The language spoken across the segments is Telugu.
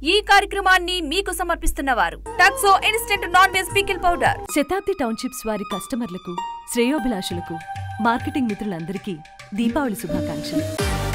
ఈ కార్యక్రమాన్ని మీకు సమర్పిస్తున్నవారు టక్సో instant non veg pickle powder Shatabdi townships వారి కస్టమర్లకు శ్రేయోభిలాషులకు మార్కెటింగ్ మిత్రులందరికీ దీపావళి శుభాకాంక్షలు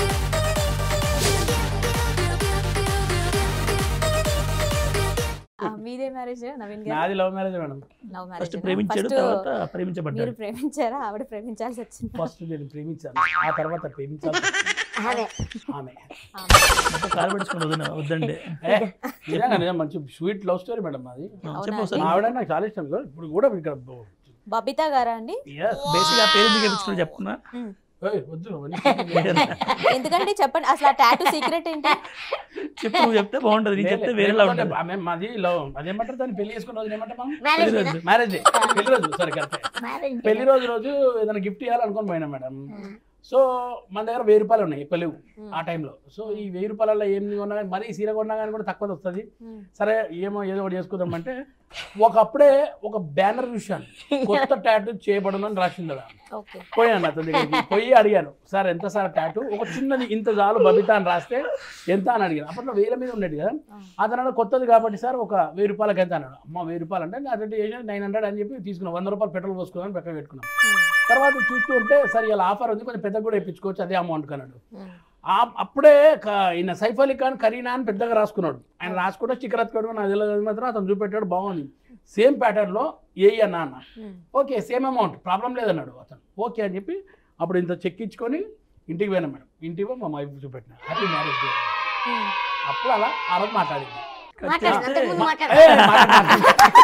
ఆ, మీదే మ్యారేజ్ నవీన్ గారు నాది love marriage madam love first marriage ప్రేమించాడు తర్వాత ప్రేమించబడ్డాడు మీరు ప్రేమించారా ఆవిడ ప్రేమించాల్సి వచ్చింది ఫస్ట్ నేను ప్రేమించాను ఆ తర్వాత ప్రేమించాను ఆమె మొత్తం కాలు పెట్టుకుని వదిన వద్దండి ఏ, నిజంగా నిజం మంచి స్వీట్ లవ్ స్టోరీ మేడం అది చెప్పు అవునా ఒకసారి మా ఆవిడ నాకు చాలా ఇష్టం కదా. ఇప్పుడు కూడా ఇక్కడ బబితా గారా అండి Yes. బేసిక్ ఆ పేరు ఎందుకు చెప్పించుకుని చెప్పుకున్నా ఏయ్, వద్దు అవన్నీ. ఎందుకంటే చెప్పండి అసలు ఆ టాటూ సీక్రెట్ ఏంటి చెప్పు నువ్వు చెప్తే బాగుంటది నేను చెప్తే లే- వేరేలా లేకపోతే ఉంటుంది ఆమె మాది లవ్ అదేమంటారు దాన్ని పెళ్లి చేసుకున్న రోజు ఏమంటాం మనం మ్యారేజ్ పెళ్లి రోజు. మ్యారేజ్ డే పెళ్లి రోజు సరే కరెక్ట్ మ్యారేజ్ పెళ్లి రోజు రోజు ఏదైనా గిఫ్ట్ ఇవ్వాలనుకొని పోయినా మేడం సో మన దగ్గర వెయ్యి రూపాయలు ఉన్నాయి ఎక్కువ లేవు ఆ టైంలో సో ఈ వెయ్యి రూపాయలలో ఏం కొన్నా కానీ మరీ సీర కొన్నా కానీ కూడా తక్కువ వస్తుంది సరే ఏమో ఏదో ఒకటి చేసుకుందాం అంటే ఒకప్పుడే ఒక బ్యానర్ చూశాను కొత్త టాటూ చేయబడును అని రాసింది అలా ఓకే పోయాను అతని దగ్గరికి పోయి అడిగాను సార్ ఎంత సార్ టాటూ ఒక చిన్నది ఇంత చాలు బబితా అని రాస్తే ఎంత అని అడిగాను అప్పట్లో వేల మీద ఉండేది కదా అతను అన్నాడు, కొత్తది కాబట్టి సార్ ఒక వెయ్యి రూపాయలకి ఎంత అన్నాడు అమ్మ వెయ్యి రూపాయలు అంటే అదే చేసి నైన్ హండ్రెడ్ అని చెప్పి తీసుకున్నాం వంద రూపాయలు పెట్రోల్ పోసుకున్నాను పక్కన పెట్టుకున్నాం తర్వాత చూస్తూ ఉంటే సరే ఇలా ఆఫర్ ఉంది కొంచెం పెద్దగా కూడా ఇప్పించుకోవచ్చు అదే అమౌంట్ అన్నాడు ఆ- అప్పుడే క- ఈయన సైఫ్ అలీ ఖాన్ కరీనా అని పెద్దగా రాసుకున్నాడు ఆయన రాసుకుంటే స్టిక్కర్ ఎత్తుకోవడం నాకు తెలియదు మాత్రం అతను చూపెట్టాడు బాగుంది సేమ్ ప్యాటర్న్లో ఏ అన్న అన్న ఓకే సేమ్ అమౌంట్ ప్రాబ్లం లేదన్నాడు అతను ఓకే అని చెప్పి అప్పుడు ఇంత చెక్ ఇచ్చుకొని ఇంటికి పోయినా మేడం ఇంటికి పోయి మా వైఫ్ చూపెట్టిన హ్యాపీ మ్యారేజ్ డే అప్పుడు అలా ఆ రోజు మాట్లాడింది మాట్లాడు అంతకుముందు మాట్లాడు ఏ, మాట్లాడు,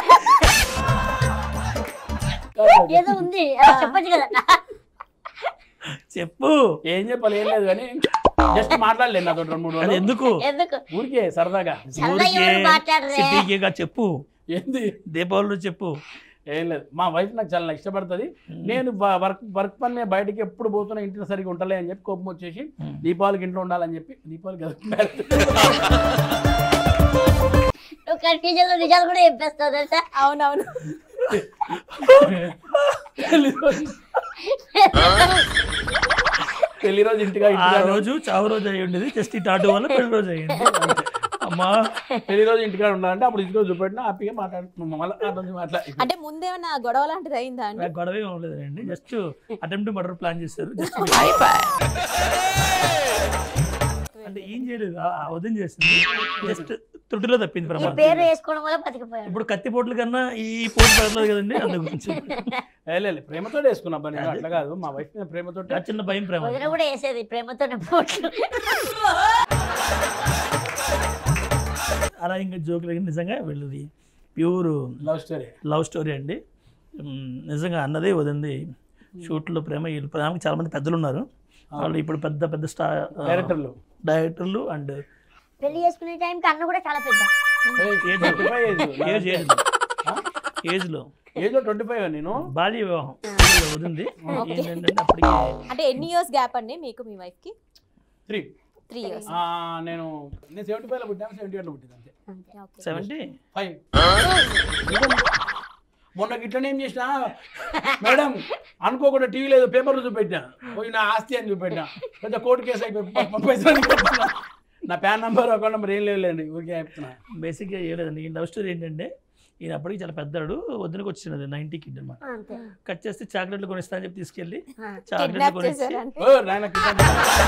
మాట్లాడు. ఏదో ఉంది అలా చెప్పొచ్చు కదా చెప్పు ఏం చెప్పాలి ఏం లేదు కానీ జస్ట్ మాట్లాడలేదు నాతో రెండు మూడు అది రోజులు ఎందుకు ఎందుకు ఊరికే సరదాగా చల్ల ఎవరు మాట్లాడరే సిటీగా చెప్పు ఏంది దీపావళి రోజు చెప్పు ఏం లేదు మా వైఫ్ నాకు చాలా ఇష్టపడుతుంది నేను వర్క్ వర్క్ పని మీద బయటకి ఎప్పుడు పోతున్నా ఇంట్లో సరిగ్గా ఉంటలే అని చెప్పి కోపం వచ్చేసి Hmm. దీపావళికి ఇంట్లో ఉండాలని చెప్పి దీపావళికి నువ్వు కన్ఫ్యూజన్ లో నిజాలు కూడా చెప్పేస్తావు తెలుసా అవునవును పెళ్లి రోజు పెళ్లి రోజు ఇంటిగా ఆ ఇంటిగా రోజు చావు రోజు అయ్యి ఉండేది జస్ట్ ఈ టాటూ వల్ల పెళ్లి రోజు అయ్యింది అమ్మా పెళ్లి రోజు ఇంటిగా ఉండాలంటే అప్పుడు ఇంటికి చూపెట్టినా హ్యాపీగా మాట్లాడుతున్నాం మళ్ళీ ఆ రోజు మాట్లాడి అంటే ముందేమన్నా గొడవ లాంటిది అయిందా అండి నాకు గొడవ ఏం అవ్వలేదండి జస్ట్ అటెంప్ట్ మర్డర్ ప్లాన్ చేశారు జస్ట్ అంటే ఏం చేయలేదు ఆ- ఆ వదిన చేసింది జస్ట్ త్రుటిలో తప్పింది ఈ ప్రమాదం పేరు వేసుకోవడం వల్ల బతికిపోయాడు ఇప్పుడు కత్తి పోట్ల కన్నా ఈ పోటు పడలేదు కదండి అందు గురించి ఏ లేదు ప్రేమతో వేసుకున్నా అబ్బా నేను అట్లా కాదు మా వైఫ్ మీద ప్రేమతో ఆ చిన్న భయం ప్రేమ వదిన కూడా వేసేది ప్రేమతోనే పోట్లు అలా ఇంకా జోకులు నిజంగా వెళ్ళదు pure love story love story అండి మ్, నిజంగా అన్నదే వదింది షూట్లో ప్రేమ వీళ్ళు ప్రేమకి చాలా మంది పెద్దలు ఉన్నారు వాళ్ళు ఇప్పుడు పెద్ద పెద్ద స్టార్ డైరెక్టర్లు డైరెక్టర్లు అండ్ పెళ్లి చేసుకునే టైంకి అన్న కూడా చాలా పెద్ద twenty five age age age ఏజ్లో ఏజ్ లో ట్వంటీ ఫైవ్ నేను బాల్య వివాహం వదింది ఏంటంటే అప్పటికి అంటే ఎన్ని ఇయర్స్ గ్యాప్ అండి మీకు మీ వైఫ్ కి త్రీ త్రీ ఇయర్స్ నేను నేను సెవెంటీ ఫైవ్లో పుట్టాను సెవెంటీ ఎయిట్లో పుట్టింది అంతే ఓకే సెవెంటీ ఫైవ్ మొన్న గిట్లనే ఏం చేసిన మేడం అనుకోకుండా టీవీ లేదు పేపర్లు చూపెట్టినా పోయి నా ఆస్తి అని చూపెట్టినా పెద్ద కోర్టు కేసు అయిపోయి ప- ప- పైసలు అన్ని కట్టినా. నా ప్యాన్ నంబర్ అకౌంట్ నెంబర్ ఏం లేదులేండి ఊరికే చెప్తున్నా బేసిక్గా ఏం లేదండి ఈ లవ్ స్టోరీ ఏంటంటే ఈయన అప్పటికి చాలా పెద్దడు వదినకి వచ్చినది నైన్టీ కిడ్ అనమాట అంతే కట్ చేస్తే చాక్లెట్లు కొనిస్తా అని చెప్పి తీసుకెళ్ళి ఆ. చాక్లెట్లు కిడ్నాప్ కొనిచ్చి చేశారంటే ఓ నాయన కిడ్నాప్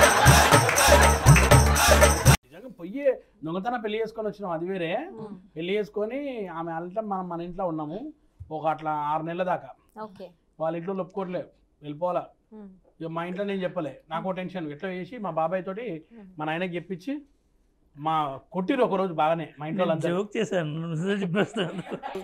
నిజంగా పొయ్యి దొంగతనం పెళ్లి చేసుకొని వచ్చినాం అది వేరే పెళ్లి చేసుకొని ఆమె అంతా మనం మన ఇంట్లో ఉన్నాము ఒక అట్లా ఆరు నెలల దాకా ఓకే వాళ్ళ ఇంట్లో ఒప్పుకోవట్లేదు వెళ్ళిపోవాలా ఇక మా ఇంట్లో నేను చెప్పలే నాకు టెన్షన్ ఎట్లా చేసి మా బాబాయ్ తోటి మా నాయనకి చెప్పించి మా కొట్టిరు ఒక రోజు బాగానే మా ఇంట్లో వాళ్ళంతా జోక్ చేశాను నువ్వు నిజంగా చెప్పేస్తాను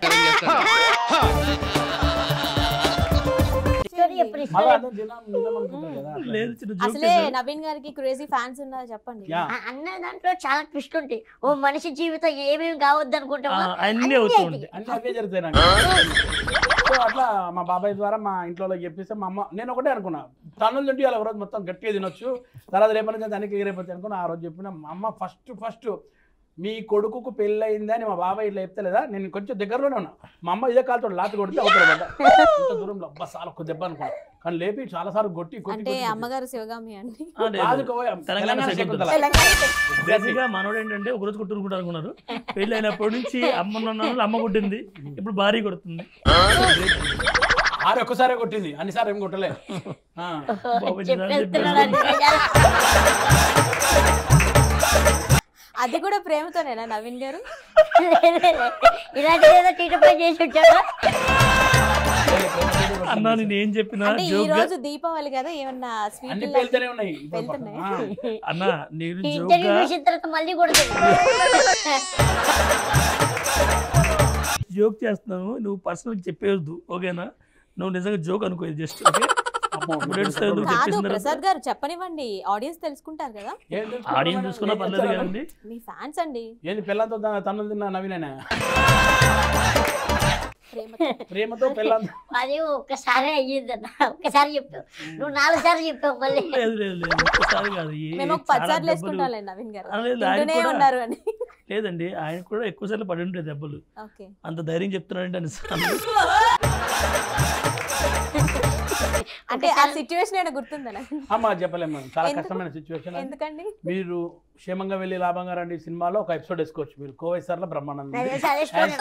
స్టోరీ ఎప్పుడు మళ్ళీ ఇష్టం అందరూ జనం నిజం అనుకుంటారు కదా అట్లా. లేదు చిన్న జోక్ అసలే చేశాను నవీన్ గారికి క్రేజీ ఫ్యాన్స్ ఉన్నారు చెప్పండి యా. ఆ అన్న దాంట్లో చాలా ట్విస్ట్ ఉంటాయి ఓ మనిషి జీవితం ఏమేమి కావద్దు అనుకుంటామో ఆ, అన్నీ అవుతూ అవుతాయి. ఉంటాయి అన్నీ అవే జరుగుతాయి నాకు సో అట్లా మా బాబాయ్ ద్వారా మా ఇంట్లో వాళ్ళకి చెప్పేస్తే మా అమ్మ నేను ఒకటే అనుకున్నా తన్నులు తింటే అలా ఒక రోజు మొత్తం గట్టిగా తినొచ్చు తర్వాత రేపటి నుంచి దానికి ఎగిరైపోతాయి అనుకున్నా ఆ రోజు చెప్పిన మా అమ్మ ఫస్ట్ ఫస్ట్ మీ కొడుకుకు పెళ్ళి అయిందని మా బాబాయ్ ఇట్లా చెప్తలేదా నేను కొంచెం దగ్గరలోనే ఉన్నా మా అమ్మ ఇదే కాలుతో లాతి కొడితే అవుతాడు పడ్డా ఇంత దూరంలో అబ్బా చాలా ఒక దెబ్బ అనుకున్నా కానీ లేపి చాలా సార్లు కొట్టి కొట్టి అంటే కొట్టి అమ్మగారు శివగామి అండి ఆ, లేదు. రాజు కోయ- తెలంగాణ తెలంగాణ శకుంతల. శకుంతల. బేసిక్గా మనోడు ఏంటంటే ఒకరోజు కొట్టుకుంటారు అనుకున్నారు పెళ్ళి అయినప్పటి నుంచి అమ్మ నన్ను అమ్మ కొట్టింది ఇప్పుడు భార్య కొడుతుంది ఆరు ఒక్కసారే కొట్టింది అన్నిసార్లు ఏం కొట్టలే ఆ. బాబు నిజాలు చెప్పేస్తున్నాడు చెప్పారు. అది కూడా ప్రేమతోనేనా నవీన్ గారు ఇలాంటి ఏదో టీటపై చేసి వచ్చాడు అన్నా నేను ఏం చెప్పినా అంటే ఈ జోక్ రోజు దీపావళి కదా ఏమన్నా అన్ని స్వీట్ పేలుతూనే ఉన్నాయి ఈ పాప. వెళ్తున్నాయి. ఆ. అన్న నేను ఈ జోక్ ఇంటర్వ్యూ చూసిన తర్వాత మళ్ళీ కొడుతుంది జోక్ చేస్తున్నావు నువ్వు పర్సనల్ చెప్పేయొద్దు ఓకేనా నువ్వు నిజంగా జోక్ అనుకో జస్ట్ ఓకే అమ్మో, ఇప్పుడు ఏడుస్తావు ఎందుకు? కాదు చెప్పేసిన తర్వాత- ప్రసాద్ గారు చెప్పనివ్వండి ఆడియన్స్ తెలుసుకుంటారు కదా ఏం తెలుసుకున్నావు ఆడియన్స్ మేడం? చూసుకున్నా ఏం పర్లేదు చెప్తారు కదండి మీ ఫ్యాన్స్ అండి ఏంది పిల్లలతో తను తిన్న నవీనైనా ప్రేమతో ప్రేమతో పిల్లలతో అది ఒక్కసారి అయ్యిందన్న ఒక్కసారి చెప్పావు నువ్వు నాలుగు సార్లు చెప్పావు మళ్ళీ లేదు లేదు లేదు ఒక్కసారి కాదు ఏ మేము ఒక చాలా పది సార్లు దెబ్బలు- వేసుకుంటాం నవీన్ గారు ఆ, లేదు, ఆయన తింటూనే కూడా- ఉన్నారు అని లేదండి ఆయన కూడా ఎక్కువ సార్లు పడి ఉంటాయి దెబ్బలు ఓకే అంత ధైర్యం చెప్తున్నాడంటే అని అంటే ఆ సిచ్యువేషన్ ఏమైనా గుర్తుందా నవీన్? అమ్మా చెప్పలేము మేడం చాలా ఎందుకు? కష్టమైన సిచ్యువేషన్ ఎందుకండి మీరు క్షేమంగా వెళ్ళి లాభంగా రండి సినిమాలో ఒక ఎపిసోడ్ వేసుకోవచ్చు మీరు కోవైసర్లో బ్రహ్మానందం అదే అదే స్టోరీ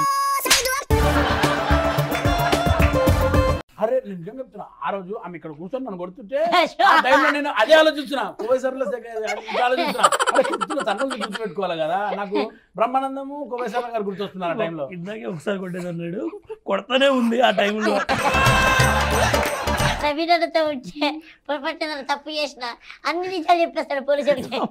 అరే నేను నిజం చెప్తున్నా ఆ రోజు ఆమె ఇక్కడ కూర్చొని నన్ను కొడుతుంటే ఆ టైంలో నేను అదే ఆలోచిస్తున్నా కోవైసర్లో ఇంకా ఆలోచిస్తున్నా అరే చెప్తున్నా తన్నులు గుర్తుపెట్టుకోవాలి కదా నాకు బ్రహ్మానందము కోవైసర్ల గారు గుర్తొస్తున్నారు ఆ టైంలో ఇందాకే ఒకసారి కొట్టేది అన్నాడు కొడతానే ఉంది ఆ టైంలో నవీనతో వచ్చే పొరపాటు ఏదైనా తప్పు చేసిన అన్ని నిజాలు చెప్పేస్తాడు పోలీసులకి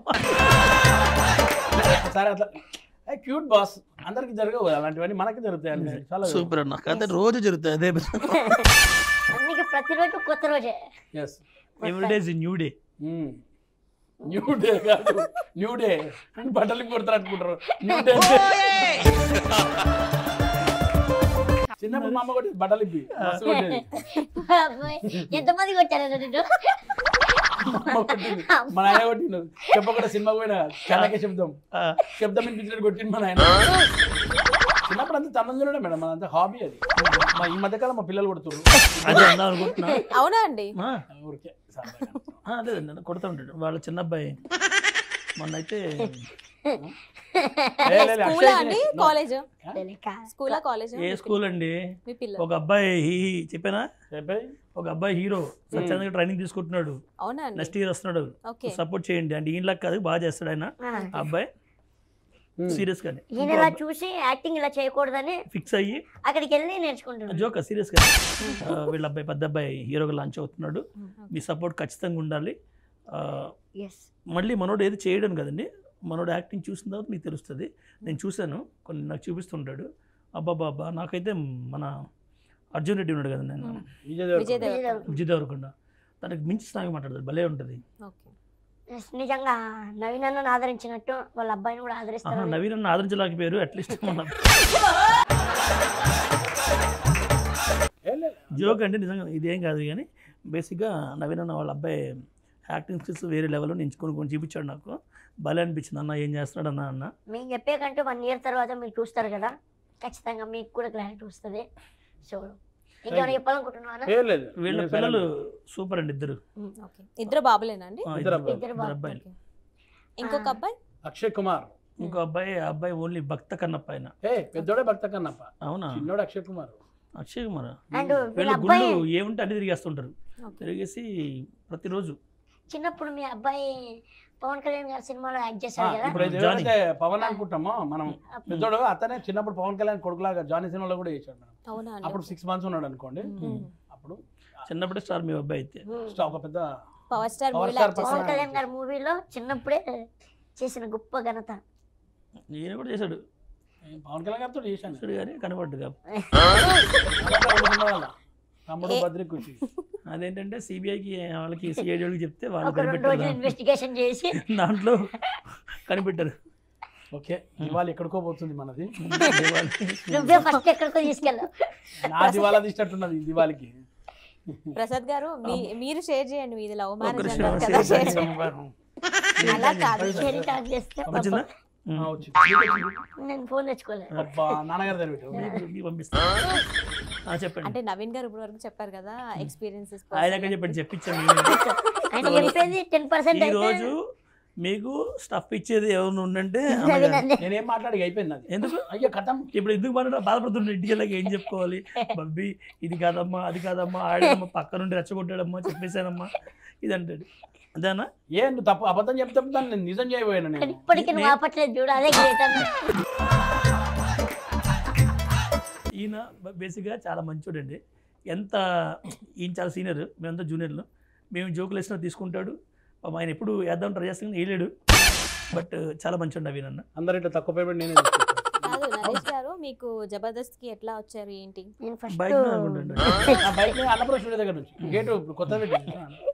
ఒకసారి అట్లా క్యూట్ బాస్ అందరికి జరగవు కదా అలాంటివన్నీ మనకి జరుగుతాయి అన్ని చాలా సూపర్ అన్న కథ రోజు జరుగుతాయి అదే అందుకే ప్రతిరోజు కొత్త రోజే yes every days new day new day కాదు న్యూ డే బట్టలు కొడతారు అనుకుంటారు న్యూ డే చిన్నప్పుడు మా అమ్మ కొట్టి బట్టలు ఇప్పి మస్తు కొట్టేది. ఎంతమంది కొట్టారు నిన్ను అమ్మ కొట్టింది. మా నాయన కొట్టిండు చెప్పకుండా సినిమా పోయిన కనకే శబ్దం శబ్దం వినిపించినట్టు కొట్టిండు మా నాయన చిన్నప్పుడు అంతా తనం చూడడం మేడం అదంతా హాబీ అది మా ఈ మధ్యకాలం మా పిల్లలు కొడుతున్నారు అదే అందాం అనుకుంటున్నా అవునా అండి ఆ, ఊరికే సరదాగా. ఆ, లేదండి నన్ను కొడతా ఉంటాడు వాళ్ళ చిన్న అబ్బాయి మొన్న అయితే లే, లే, లే, స్కూలా అక్షయ్ అండి నో. కాలేజ్ తెలియక. స్కూలా కాలేజ్ ఏ స్కూల్ అండి మీ పిల్లలు ఒక అబ్బాయి హీ- చెప్పానా చెప్పేయ్. ఒక అబ్బాయి హీరో సత్యానికి ట్రైనింగ్ తీసుకుంటున్నాడు అవునా అండి నెక్స్ట్ ఇయర్ వస్తున్నాడు ఓకే సపోర్ట్ చేయండి అంటే ఈయనలా కాదు బాగా చేస్తాడు ఆయన ఆ. ఆ అబ్బాయి ఉమ్. సీరియస్ గానే ఈయన ఇలా చూసి యాక్టింగ్ ఇలా చేయకూడదని ఫిక్స్ అయ్యి అక్కడికి వెళ్ళి నేర్చుకుంటున్నాడు జోక్ సీరియస్ గా ఆ, వీళ్ళ అబ్బాయి పెద్ద అబ్బాయి హీరోగా లాంచ్ అవుతున్నాడు మీ సపోర్ట్ ఖచ్చితంగా ఉండాలి ఆ, ఎస్ మళ్ళీ మనోడు ఏది చేయడం కదండి మనోడు యాక్టింగ్ చూసిన తర్వాత మీకు తెలుస్తుంది నేను చూశాను కొన్ని నాకు చూపిస్తుంటాడు అబ్బాబాబా నాకైతే మన అర్జున్ రెడ్డి ఉన్నాడు కదా నేను విజయ్ దేవరకొండ. విజయ్ దేవరకొండ విజయ్ దేవరకొండ తనకి మించి స్నాగి మాట్లాడతాడు భలే ఉంటుంది ఓకే ఎస్, నిజంగా నవీన్ అన్నను ఆదరించినట్టు వాళ్ళ అబ్బాయిని కూడా ఆహా ఆదరిస్తారు నవీన్ అన్న ఆదరించలేకపోయారు అట్లీస్ట్ మన ఏ లే, జోక్ అంటే నిజంగా ఇదేం కాదు కానీ బేసిక్గా నవీన్ అన్న వాళ్ళ అబ్బాయి యాక్టింగ్ స్కిల్స్ వేరే లెవెల్లో ఎంచుకొని కొన్ని చూపించాడు నాకు భలే అనిపించింది అన్న ఏం చేస్తున్నాడు అన్న అన్న మీకు చెప్పే కంటే వన్ ఇయర్ తర్వాత మీరు చూస్తారు కదా ఖచ్చితంగా మీకు కూడా క్లారిటీ వస్తుంది సో ఇంకేమైనా చెప్పాలనుకుంటున్నాను ఏ లేదు వీళ్ళ నేను పిల్లలు సూపర్ అండి ఇద్దరు ఓకే ఇద్దరు బాబులేనా అండి ఆ, ఇద్దరు ఇద్దరు అబ్బాయిలు. ఇద్దరు ఇద్దరు బాబు. అబ్బాయిలు ఓకే. ఇంకొక ఆ. అబ్బాయి అక్షయ్ కుమార్ ఇంకో అబ్బాయి ఆ అబ్బాయి ఓన్లీ భక్త కన్నప్ప ఆయన ఏ పెద్దోడే భక్త కన్నప్ప అవునా చిన్నోడు అక్షయ్ కుమార్ అక్షయ్ కుమార్ అండ్ వీళ్ళ వీళ్ళ అబ్బాయి గుళ్ళు ఏముంటే అన్ని తిరిగేస్తుంటారు ఓకే. తిరిగేసి ప్రతిరోజు చిన్నప్పుడు మీ అబ్బాయి పవన్ కళ్యాణ్ గారి సినిమాలో యాక్ట్ ఆ, చేశారు కదా ఇప్పుడు ఇది జానీ. ఎవరైతే పవన్ అనుకుంటామో మనం పెద్దోడు అతనే చిన్నప్పుడు పవన్ కళ్యాణ్ కొడుకులాగా జానీ సినిమాలో కూడా చేశాడు మేడం అవునా అండి అప్పుడు సిక్స్ మంత్స్ ఉన్నాడు అనుకోండి మ్మ్. అప్పుడు చిన్నప్పుడే స్టార్ మీ అబ్బాయి అయితే స్టా- ఒక పెద్ద పవర్ స్టార్ పవర్ మూవీలో స్టార్ యాక్ట్ పవన్ చేశారు. కళ్యాణ్ గారి మూవీలో చిన్నప్పుడే చేసిన గొప్ప ఘనత ఈయన కూడా చేశాడు పవన్ కళ్యాణ్ గారితో చేశాను చేశాడు కానీ కనబడ్డు తమ్ముడు బద్రి ఖుషి అదేంటంటే సిబిఐకి వాళ్ళకి సిఐడికి చెప్తే వాళ్ళు ఒక రెండు రోజులు కనిపెట్టారు ఇన్వెస్టిగేషన్ చేసి దాంట్లో కనిపెట్టారు ఓకే ఇవాళ ఎక్కడికో పోతుంది మనది నువ్వే ఫస్ట్ ఎక్కడికో తీసుకెళ్ళావు నా దివాలా తీసినట్టున్నది ఈ దివాళికి ప్రసాద్ గారు మీ- మీరు షేర్ చేయండి మీది లవ్ ఒక మ్యారేజ్ నిమిషం అన్నారు share కదా షేర్ చేయండి. చేయండి. అలా కాదు షేరింగ్ టాక్ చేస్తే వచ్చిందా ఆ, వచ్చింది నేను ఫోన్ తెచ్చుకోలేదు అబ్బా నాన్నగారు తెలియదు మీకు- మీకు పంపిస్తాను ఆ, చెప్పండి అంటే నవీన్ గారు ఇప్పుడు వరకు చెప్పారు కదా ఎక్స్పీరియన్సెస్ ఆయన దగ్గర చెప్పండి చెప్పించాను నేను. ఆయన చెప్పేది టెన్ పర్సెంట్ ఈ రోజు మీకు స్టఫ్ ఇచ్చేది ఎవరు ఉండంటే నేనేం మాట్లాడి అయిపోయింది అది ఎందుకు అయ్యో కథం ఇప్పుడు ఎందుకు మాట్లాడ బాధపడుతుండే ఇంటికి వెళ్ళాక ఏం చెప్పుకోవాలి బబ్బీ ఇది కాదమ్మా అది కాదమ్మా ఆడమ్మా పక్క నుండి రెచ్చగొట్టాడమ్మా చెప్పేశానమ్మా ఇది అంటాడు అదేనా ఏ నువ్వు తప్పు అబద్ధం చెప్తే దాన్ని నేను నిజం చేయబోయాను కానీ నేను ఇప్పటికీ నువ్వు ఆపట్లేదు చూడు అదే గ్రేట్ అన్న ఈయన బేసిక్గా చాలా మంచోడండి ఎంత ఈయన చాలా సీనియర్ మేమంతా జూనియర్లు మేము జోకులు వేసినా తీసుకుంటాడు పాపం ఆయన ఎప్పుడు వేద్దాం ట్రై చేస్తాం వేయలేడు బట్ చాలా మంచోడు నవీన్ అన్న అందరు ఇట్లా తక్కువ పేమెంట్ నేనే తీసుకుంటాను. కాదు నరేష్ గారు మీకు జబర్దస్త్ కి ఎట్లా వచ్చారు ఏంటి నేను ఫస్ట్ బైక్ మీద అనుకుంటాడు నా బైక్ మీద అన్నపురం స్టూడియో దగ్గర నుంచి గేటు కొత్త పెట్టి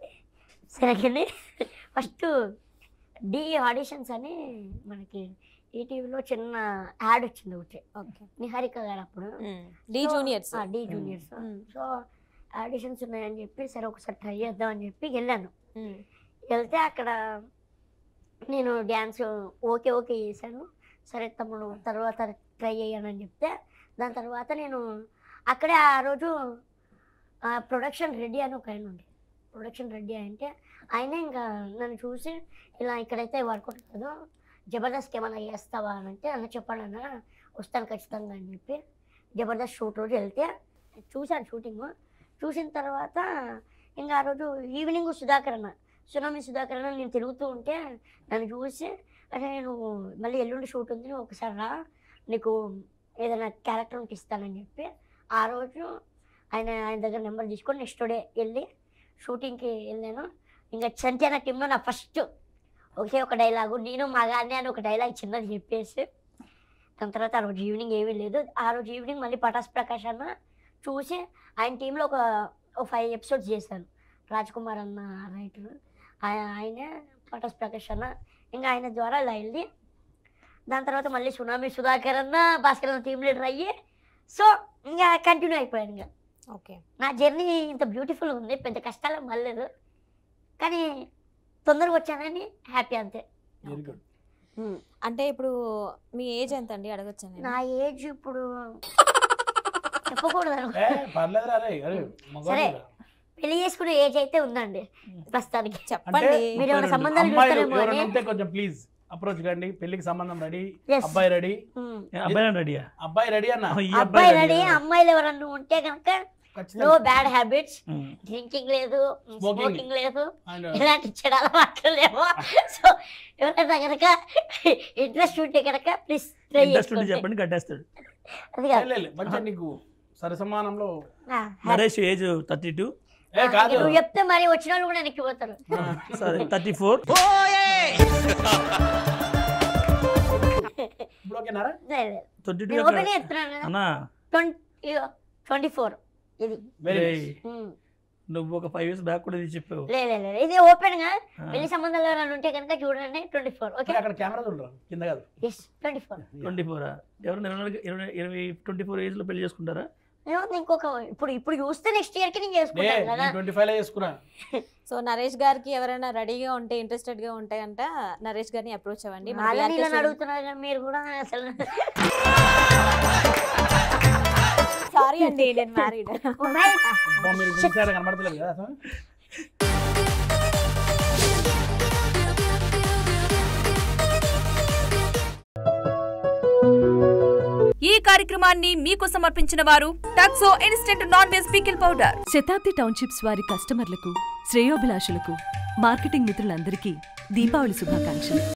సరే ఫస్ట్ డి ఆడిషన్స్ అని మనకి ఈటీవీలో చిన్న యాడ్ వచ్చింది ఒకటి ఓకే నిహారిక గారు అప్పుడు Dhee juniors Dhee juniors so auditions ఉన్నాయని చెప్పి సరే ఒకసారి ట్రై చేద్దాం అని చెప్పి వెళ్ళాను వెళ్తే అక్కడ నేను డ్యాన్స్ ఓకే ఓకే చేశాను సరే తమ్ముడు తర్వాత ట్రై అయ్యానని చెప్తే దాని తర్వాత నేను అక్కడే ఆ రోజు ప్రొడక్షన్ రెడీ అని ఒక ఆయన ఉండే ప్రొడక్షన్ రెడీ అంటే ఆయనే ఇంకా నన్ను చూసి ఇలా ఇక్కడైతే వర్కౌట్ కాదు జబర్దస్త్ ఏమైనా చేస్తావా అని అంటే అన్న చెప్పండి అన్న వస్తాను ఖచ్చితంగా అని చెప్పి జబర్దస్త్ షూట్ రోజు వెళ్తే చూశాను షూటింగ్ చూసిన తర్వాత ఇంకా ఆ రోజు ఈవినింగ్ సుధాకర్ అన్న సునామీ సుధాకర్ అన్న నేను తిరుగుతూ ఉంటే నన్ను చూసి అరే నువ్వు మళ్ళీ ఎల్లుండి షూట్ ఉంది నువ్వు ఒకసారి రా నీకు ఏదైనా క్యారెక్టర్ ఉంటే ఇస్తానని చెప్పి ఆ రోజు ఆయన ఆయన దగ్గర నెంబర్ తీసుకొని నెక్స్ట్ డే వెళ్ళి షూటింగ్కి వెళ్ళాను ఇంకా చంచన టీంలో నా ఫస్ట్ ఒకే ఒక డైలాగు నేను మగానే అని ఒక డైలాగ్ చిన్నది చెప్పేసి దాని తర్వాత ఆ రోజు ఈవినింగ్ ఏమీ లేదు ఆ రోజు ఈవినింగ్ మళ్ళీ పటాస్ ప్రకాష్ అన్న చూసి ఆయన టీంలో ఒక ఒక ఫైవ్ ఎపిసోడ్స్ చేశాను రాజ్ కుమార్ అన్న రైటర్ ఆయనే పటాస్ ప్రకాష్ అన్న ఇంకా ఆయన ద్వారా ఇలా వెళ్ళి దాని తర్వాత మళ్ళీ సునామీ సుధాకర్ అన్న భాస్కర్ అన్న టీం లీడర్ అయ్యి సో ఇంకా కంటిన్యూ అయిపోయాను ఇంకా ఓకే నా జర్నీ ఇంత బ్యూటిఫుల్ ఉంది పెద్ద కష్టాలు మళ్ళలేదు కానీ తొందరగా వచ్చానని హ్యాపీ అంతే వెరీ గుడ్ అంటే ఇప్పుడు మీ ఏజ్ ఎంత అండి అడగచ్చా నేను నా ఏజ్ ఇప్పుడు చెప్పకూడదు అనుకో. ఏ పర్లేదు రా రే అరే మగవాడు సరే. రా. పెళ్లి చేసుకునే ఏజ్ అయితే ఉందండి ప్రస్తుతానికి చెప్పండి మీరు ఏమైనా సంబంధాలు అమ్మాయిలు చూస్తారేమో ఎవరైనా అని ఉంటే కొంచెం ప్లీజ్ అప్రోచ్ కండి పెళ్లికి సంబంధం రెడీ Yes. అబ్బాయి రెడీ ఉమ్. అబ్బాయి రెడీయా అబ్బాయి రెడీ అన్న ఈ అబ్బాయి ready రెడీ ఆ? అమ్మాయిలు ఎవరన్నా ఉంటే కనుక నో ఖచ్చితంగా బ్యాడ్ హ్యాబిట్స్ ఉమ్. డ్రింకింగ్ లేదు Smoking. స్మోకింగ్ లేదు And, ఇలాంటి చెడు అలవాట్లు లేవు సో ఎవరైనా కనుక ఇంట్రెస్ట్ ఉంటే కనుక ప్లీజ్ ట్రై ఇంట్రెస్ట్ ఉంటే చేసుకోండి చెప్పండి కట్టేస్తాడు అది కాదు లే, లే, మంచిగా నీకు సరసమానంలో ఆ, నరేష్ ఏజ్ థర్టీ టూ ఏ కాదు నువ్వు చెప్తే మరి వచ్చిన వాళ్ళు కూడా నెక్కిపోతారు సరే థర్టీ ఫోర్ ఇప్పుడు ఓకేనారా ట్వంటీ టూ నేను ఓపెన్ చెప్తున్నాను కదా అన్నా ట్వంటీ ట్వంటీ ఫోర్ ఇది వెరీ రేయ్, ఉమ్. నువ్వు ఒక ఫైవ్ ఇయర్స్ బ్యాక్ కూడా ఇది చెప్పావు లే లే, లే, ఇది ఓపెన్ గా ఆ. పెళ్లి సంబంధాలు ఎవరైనా ఉంటే కనుక చూడండి ట్వంటీ ఫోర్ ఓకే అక్కడ కెమెరా చూడరా కింద కాదు ఎస్ ట్వంటీ ఫోర్ ట్వంటీ ఫోరా ఎవరు ఇరవై ఇరవై ఇరవై ట్వంటీ ఫోర్ ఏజ్లో పెళ్లి చేసుకుంటారా ఇంకొక ఇప్పుడు ఇప్పుడు చూస్తే నెక్స్ట్ ఇయర్ కి నేను చేసుకుంటాను కదా ట్వంటీ ఫైవ్ లో చేసుకున్నా సో నరేష్ గారికి ఎవరైనా రెడీగా ఉంటే ఇంట్రెస్టెడ్ గా ఉంటే అంట నరేష్ గారిని అప్రోచ్ అవ్వండి మన వాళ్ళని BRK ఇలా student- అడుగుతున్నారు కదా మీరు కూడా అసలు సారీ అండి నేను మ్యారీడ్ అబ్బా, మీరు గుంసారా కనబడతలేదు కదా అసలు ఈ కార్యక్రమాన్ని మీకు సమర్పించిన వారు టక్సో instant non veg pickle powder Shatabdi townships వారి కస్టమర్లకు శ్రేయోభిలాషులకు మార్కెటింగ్ మిత్రులందరికీ దీపావళి శుభాకాంక్షలు